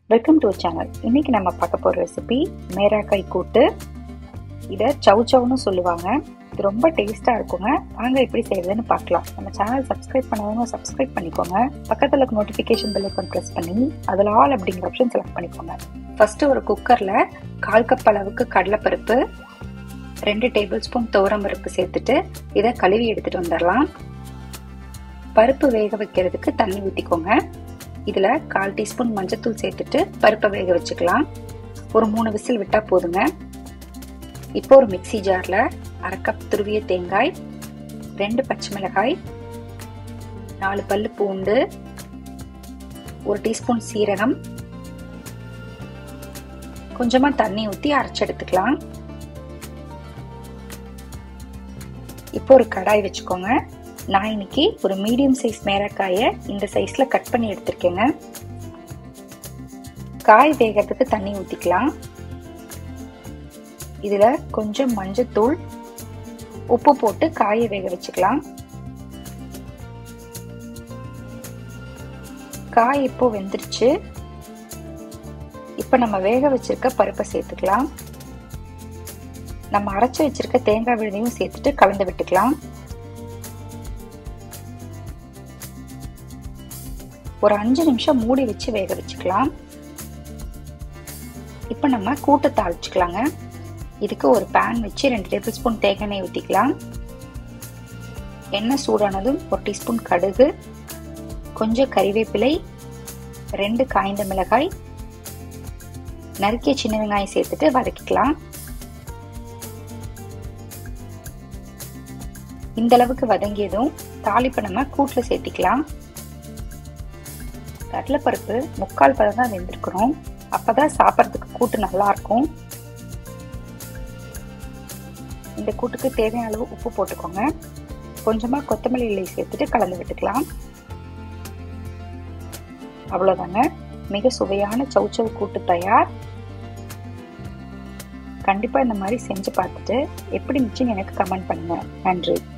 welcome to channel இன்னைக்கு நம்ம பார்க்க போகிற ரெசிபி மேராக்காய் கூட்டு இதை சவு சவுன்னு சொல்லுவாங்க இது ரொம்ப டேஸ்ட்டாக இருக்குங்க வாங்க எப்படி செய்யறதுன்னு பார்க்கலாம் நம்ம சேனல் சப்ஸ்கிரைப் பண்ணாதவங்க சப்ஸ்கிரைப் பண்ணிக்கோங்க பக்கத்தில் இருக்க நோட்டிஃபிகேஷன் பெல் ஐக்கான் ப்ரெஸ் பண்ணி அதில் ஆல் அப்படிங்கிற ஆப்ஷன் செலக்ட் பண்ணிக்கோங்க ஃபர்ஸ்ட் ஒரு குக்கரில் கால் கப் அளவுக்கு கடலைப்பருப்பு ரெண்டு டேபிள் ஸ்பூன் துவரம் பருப்பு சேர்த்துட்டு இதை கழுவி எடுத்துட்டு வந்துடலாம் பருப்பு வேக வைக்கிறதுக்கு தண்ணி ஊற்றிக்கோங்க இதில் கால் டீஸ்பூன் மஞ்சத்தூள் சேர்த்துட்டு பருப்பை வேக வச்சுக்கலாம் ஒரு மூணு விசில் விட்டால் போதுங்க இப்போ ஒரு மிக்சி ஜாரில் அரை கப் துருவிய தேங்காய் ரெண்டு பச்சை மிளகாய் நாலு பல்லு பூண்டு ஒரு டீஸ்பூன் சீரகம் கொஞ்சமாக தண்ணி ஊற்றி அரைச்சி எடுத்துக்கலாம் இப்போ ஒரு கடாய் வச்சுக்கோங்க நான் இன்னைக்கு ஒரு மீடியம் சைஸ் மேரக்காயை இந்த சைஸ்ல கட் பண்ணி எடுத்திருக்கேங்க காய் வேகிறதுக்கு தண்ணி ஊற்றிக்கலாம் இதில் கொஞ்சம் மஞ்சத்தூள் உப்பு போட்டு காயை வேக வச்சுக்கலாம் காய் இப்போ வெந்துருச்சு இப்போ நம்ம வேக வச்சிருக்க பருப்பை சேர்த்துக்கலாம் நம்ம அரைச்சி வச்சிருக்க தேங்காய் விழுதையும் சேர்த்துட்டு கலந்து விட்டுக்கலாம் ஒரு அஞ்சு நிமிஷம் மூடி வச்சு வேக வச்சுக்கலாம் இப்போ நம்ம கூட்டை தாளிச்சுக்கலாங்க இதுக்கு ஒரு பேன் வச்சு ரெண்டு டேபிள் ஸ்பூன் தேங்காய் எண்ணெய் ஊற்றிக்கலாம் எண்ணெய் சூடானதும் ஒரு டீஸ்பூன் கடுகு கொஞ்சம் கறிவேப்பிலை ரெண்டு காய்ந்த மிளகாய் நறுக்கிய சின்ன வெங்காயம் சேர்த்துட்டு வதக்கிக்கலாம் இந்த அளவுக்கு வதங்கியதும் தாளிப்பை நம்ம கூட்டில் சேர்த்திக்கலாம் கடலைப்பருப்பு முக்கால் பதம் தான் வெந்திருக்கணும் அப்பதான் சாப்பிட்றதுக்கு கூட்டு நல்லா இருக்கும் இந்த கூட்டுக்கு தேவையான அளவு உப்பு போட்டுக்கோங்க கொஞ்சமா கொத்தமல்லி இலை சேர்த்துட்டு கலந்து விட்டுக்கலாம் அவ்வளோதாங்க மிக சுவையான சவுச்சவு கூட்டு தயார் கண்டிப்பா இந்த மாதிரி செஞ்சு பார்த்துட்டு எப்படி இருந்துச்சுன்னு எனக்கு கமெண்ட் பண்ணுங்க நன்றி